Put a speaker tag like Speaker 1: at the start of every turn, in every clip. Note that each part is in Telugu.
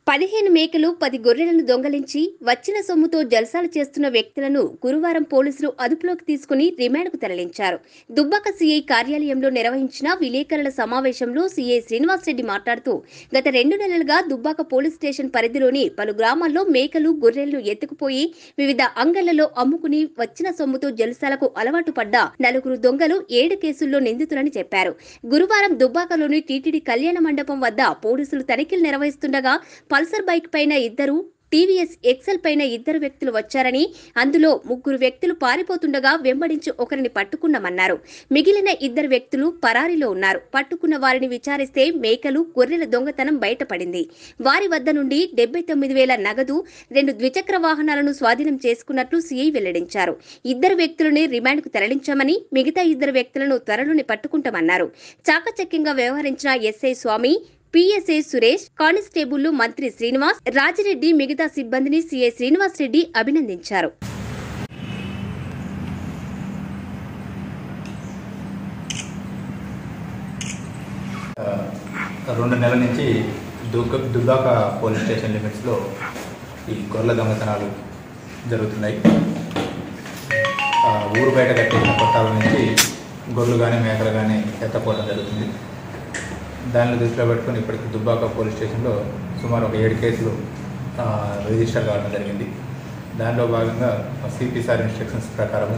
Speaker 1: పదిహేను మేకలు పది గొర్రెలను దొంగలించి వచ్చిన సొమ్ముతో జల్సాలు చేస్తున్న వ్యక్తులను గురువారం పోలీసులు అదుపులోకి తీసుకుని రిమాండ్కు తరలించారు దుబ్బాక సీఐ కార్యాలయంలో నిర్వహించిన విలేకరుల సమావేశంలో సీఐ శ్రీనివాసరెడ్డి మాట్లాడుతూ గత రెండు నెలలుగా దుబ్బాక పోలీస్ స్టేషన్ పరిధిలోని పలు గ్రామాల్లో మేకలు గొర్రెలను ఎత్తుకుపోయి వివిధ అంగళ్లలో అమ్ముకుని వచ్చిన సొమ్ముతో జల్సాలకు అలవాటు పడ్డ నలుగురు దొంగలు ఏడు కేసుల్లో నిందితులని చెప్పారు గురువారం దుబ్బాకలోని టీటీడీ కళ్యాణ మండపం వద్ద పోలీసులు తనిఖీలు నిర్వహిస్తుండగా పల్సర్ బైక్ పైన ఇద్దరు టీవీఎస్ ఎక్సెల్ పైన ఇద్దరు వ్యక్తులు వచ్చారని అందులో ముగ్గురు వ్యక్తులు పారిపోతుండగా వెంబడించి ఒకరిని పట్టుకున్నామన్నారు మిగిలిన ఇద్దరు వ్యక్తులు పరారీలో ఉన్నారు పట్టుకున్న వారిని విచారిస్తే మేకలు గొర్రెల దొంగతనం బయటపడింది వారి వద్ద నుండి డెబ్బై తొమ్మిది వేల నగదు రెండు ద్విచక్ర వాహనాలను స్వాధీనం చేసుకున్నట్లు సీఐ వెల్లడించారు ఇద్దరు వ్యక్తులని రిమాండ్కు తరలించామని మిగతా ఇద్దరు వ్యక్తులను త్వరలోనే పట్టుకుంటామన్నారు చాకచక్యంగా వ్యవహరించిన ఎస్ఐ స్వామి పిఎస్ఏ సురేష్ కానిస్టేబుళ్లు మంత్రి శ్రీనివాస్ రాజిరెడ్డి మిగతా సిబ్బందిని సీఐ శ్రీనివాస్ రెడ్డి అభినందించారు
Speaker 2: ఆ, రెండు నెలల నుంచి దుగ్గ దుబ్బాక పోలీస్ స్టేషన్ లిమిట్స్లో ఈ గొర్రెల దొంగతనాలు జరుగుతున్నాయి ఆ, ఊరు బయట కట్టేసిన కొట్టాల నుంచి గొర్రెలు కానీ మేకలు కానీ ఎత్తపోవడం జరుగుతుంది దానిని దృష్టిలో పెట్టుకుని ఇప్పటికి దుబ్బాక పోలీస్ స్టేషన్లో సుమారు ఒక ఏడు కేసులు ఆ, రిజిస్టర్ కావడం జరిగింది దానిలో భాగంగా సిపి సార్ ఇన్స్ట్రక్షన్స్ ప్రకారము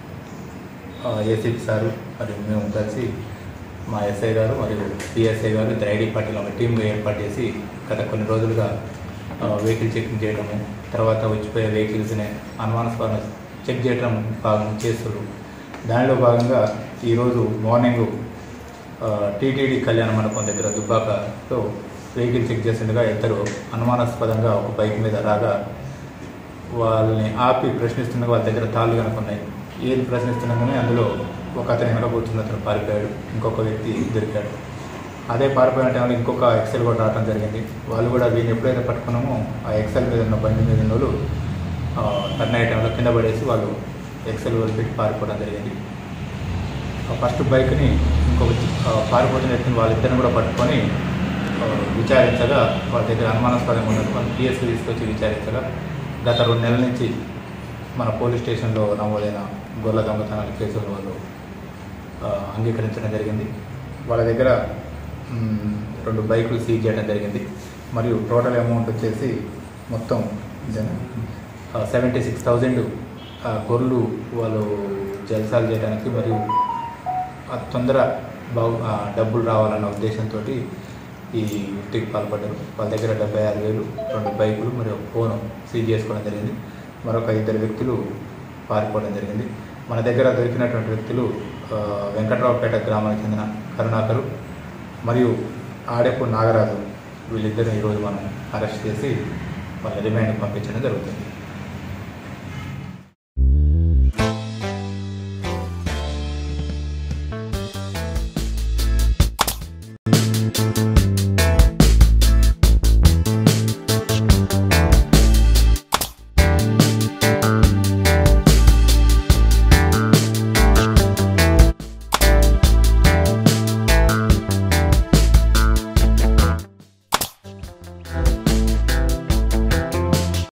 Speaker 2: ఏసీపీ సారు మరియు మేము కలిసి మా ఎస్ఐ గారు మరియు పిఎస్ఐ గారు ఇద్దరు ఐడి పార్టీలో ఒక టీంగా ఏర్పాటు చేసి గత కొన్ని రోజులుగా వెహికల్ చెకింగ్ చేయడము తర్వాత వచ్చిపోయే వెహికల్స్ని అనుమానాస్పద చెక్ చేయడం భాగం చేస్తున్నారు దానిలో భాగంగా ఈరోజు మార్నింగ్ టీటీడీ కళ్యాణ మండపం దగ్గర దుబ్బాకలో వెహికల్ చెక్ చేస్తుండగా ఇద్దరు అనుమానాస్పదంగా ఒక బైక్ మీద రాగా వాళ్ళని ఆపి ప్రశ్నిస్తుండగా వాళ్ళ దగ్గర తాళ్ళు కనుక్కున్నాయి ఏది ప్రశ్నిస్తుండగానే అందులో ఒక అతను వెనక కూర్చున్న అతను పారిపోయాడు ఇంకొక వ్యక్తి దొరికాడు అదే పారిపోయిన టైంలో ఇంకొక ఎక్సెల్ కూడా రావడం జరిగింది వాళ్ళు కూడా వీళ్ళని ఎప్పుడైతే పట్టుకున్నామో ఆ ఎక్సెల్ మీద ఉన్న బండి మీద ఉన్న వాళ్ళు టర్న్ అయ్యే టైంలో కింద పడేసి వాళ్ళు ఎక్సెల్ వదిలిపెట్టి పారిపోవడం జరిగింది ఆ ఫస్ట్ బైక్ని ఇంకొక ఆ, పారిపోతున్న వ్యక్తిని వాళ్ళిద్దరిని కూడా పట్టుకొని ఆ, విచారించగా వాళ్ళ దగ్గర అనుమానాస్పదంగా ఉన్నది వాళ్ళు పిఎస్కి తీసుకొచ్చి విచారించగా గత రెండు నెలల నుంచి మన పోలీస్ స్టేషన్లో నమోదైన గొర్రెల దొంగతనాల కేసులు వాళ్ళు ఆ, అంగీకరించడం జరిగింది వాళ్ళ దగ్గర మ్, రెండు బైకులు సీజ్ చేయడం జరిగింది మరియు టోటల్ అమౌంట్ వచ్చేసి మొత్తం సెవెంటీ సిక్స్ థౌజండ్ గొర్రెలు వాళ్ళు జల్సాలు చేయడానికి మరియు ఆ తొందర బాగు ఆ డబ్బులు రావాలన్న ఉద్దేశంతో ఈ వృత్తికి పాల్పడ్డారు వాళ్ళ దగ్గర డెబ్బై ఆరు వేలు రెండు బైకులు మరియు ఒక ఫోను సీజ్ చేసుకోవడం జరిగింది మరొక ఇద్దరు వ్యక్తులు పారిపోవడం జరిగింది మన దగ్గర దొరికినటువంటి వ్యక్తులు ఆ, వెంకట్రావుపేట గ్రామానికి చెందిన కరుణాకరు మరియు ఆడెపు నాగరాజు వీళ్ళిద్దరిని ఈరోజు మనం అరెస్ట్ చేసి వాళ్ళ రిమాండ్కి పంపించడం జరుగుతుంది